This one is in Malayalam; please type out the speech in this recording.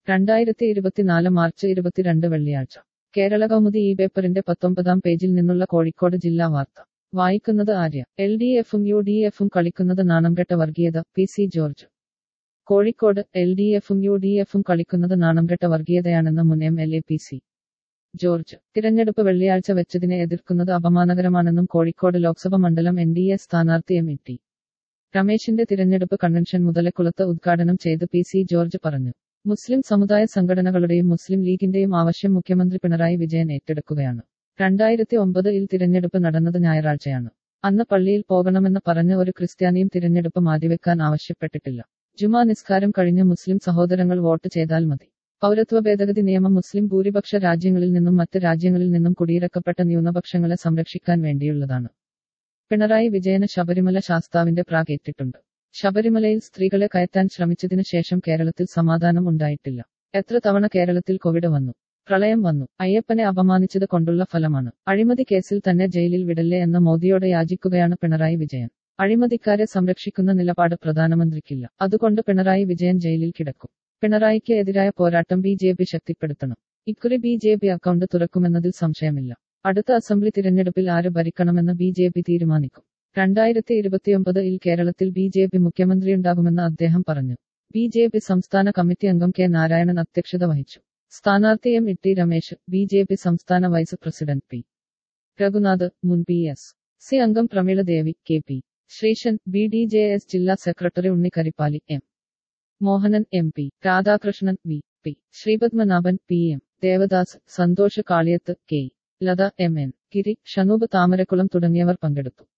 രണ്ടായിരത്തി ഇരുപത്തിനാല് മാർച്ച് ഇരുപത്തിരണ്ട് വെള്ളിയാഴ്ച കേരള കൗമുദി ഈ പേപ്പറിന്റെ പത്തൊമ്പതാം പേജിൽ നിന്നുള്ള കോഴിക്കോട് ജില്ലാ വാർത്ത വായിക്കുന്നത് ആര്യ എൽ ഡി എഫും യു ഡി എഫും കളിക്കുന്നത് നാണംകെട്ട വർഗീയത P C George Kozhikode L D എഫും യു ഡി എഫും കളിക്കുന്നത് നാണംകെട്ട വർഗീയതയാണെന്ന് മുൻ M L A P C George തിരഞ്ഞെടുപ്പ് വെള്ളിയാഴ്ച വെച്ചതിനെ എതിർക്കുന്നത് അപമാനകരമാണെന്നും കോഴിക്കോട് ലോക്സഭ മണ്ഡലം എൻ ഡി എ സ്ഥാനാർത്ഥി എം ഇ ടി രമേശിന്റെ തിരഞ്ഞെടുപ്പ് കൺവെൻഷൻ മുതലക്കുളത്ത് ഉദ്ഘാടനം ചെയ്ത് പി സി ജോർജ് പറഞ്ഞു മുസ്ലിം സമുദായ സംഘടനകളുടെയും മുസ്ലിം ലീഗിന്റെയും ആവശ്യം മുഖ്യമന്ത്രി പിണറായി വിജയൻ ഏറ്റെടുക്കുകയാണ് രണ്ടായിരത്തി ഒമ്പതിൽ തിരഞ്ഞെടുപ്പ് നടന്നത് ഞായറാഴ്ചയാണ് അന്ന് പള്ളിയിൽ പോകണമെന്ന് പറഞ്ഞ് ഒരു ക്രിസ്ത്യാനിയും തിരഞ്ഞെടുപ്പ് മാറ്റിവെക്കാൻ ആവശ്യപ്പെട്ടിട്ടില്ല ജുമാ നിസ്കാരം കഴിഞ്ഞ് മുസ്ലിം സഹോദരങ്ങൾ വോട്ട് ചെയ്താൽ മതി പൗരത്വ ഭേദഗതി നിയമം മുസ്ലിം ഭൂരിപക്ഷ രാജ്യങ്ങളിൽ നിന്നും മറ്റ് രാജ്യങ്ങളിൽ നിന്നും കുടിയിറക്കപ്പെട്ട ന്യൂനപക്ഷങ്ങളെ സംരക്ഷിക്കാൻ വേണ്ടിയുള്ളതാണ് പിണറായി വിജയന് ശബരിമല ശാസ്താവിന്റെ പ്രാഗ് ഏറ്റിട്ടുണ്ട് ശബരിമലയിൽ സ്ത്രീകളെ കയറ്റാൻ ശ്രമിച്ചതിനു ശേഷം കേരളത്തിൽ സമാധാനം ഉണ്ടായിട്ടില്ല എത്ര തവണ കേരളത്തിൽ കോവിഡ് വന്നു പ്രളയം വന്നു അയ്യപ്പനെ അപമാനിച്ചത് കൊണ്ടുള്ള ഫലമാണ് അഴിമതി കേസിൽ തന്നെ ജയിലിൽ വിടല്ലേ എന്ന് മോദിയോട് യാചിക്കുകയാണ് പിണറായി വിജയൻ അഴിമതിക്കാരെ സംരക്ഷിക്കുന്ന നിലപാട് പ്രധാനമന്ത്രിക്കില്ല അതുകൊണ്ട് പിണറായി വിജയൻ ജയിലിൽ കിടക്കും പിണറായിക്ക് എതിരായ പോരാട്ടം ബി ജെ പി ശക്തിപ്പെടുത്തണം ഇക്കുറി ബി ജെ പി അക്കൗണ്ട് തുറക്കുമെന്നതിൽ സംശയമില്ല അടുത്ത അസംബ്ലി തിരഞ്ഞെടുപ്പിൽ ആര് ഭരിക്കണമെന്ന് ബി ജെ പി തീരുമാനിക്കും രണ്ടായിരത്തി ഇരുപത്തിയൊമ്പതിൽ കേരളത്തിൽ ബി ജെ പി മുഖ്യമന്ത്രിയുണ്ടാകുമെന്ന് അദ്ദേഹം പറഞ്ഞു ബി ജെ പി സംസ്ഥാന കമ്മിറ്റി അംഗം കെ നാരായണൻ അധ്യക്ഷത വഹിച്ചു സ്ഥാനാർത്ഥി M T Ramesh B J P സംസ്ഥാന വൈസ് പ്രസിഡന്റ് പി രഘുനാഥ് മുൻ പി എസ് സി അംഗം Prameela Devi K P Sreesan B D J S ജില്ലാ secretary Unnikaripali M Mohanan M P Radhakrishnan V P Sreepadmanabhan P M Devadas Santhosh Kaliyath K Latha M N Giri Shanoob Thamarakulam തുടങ്ങിയവർ പങ്കെടുത്തു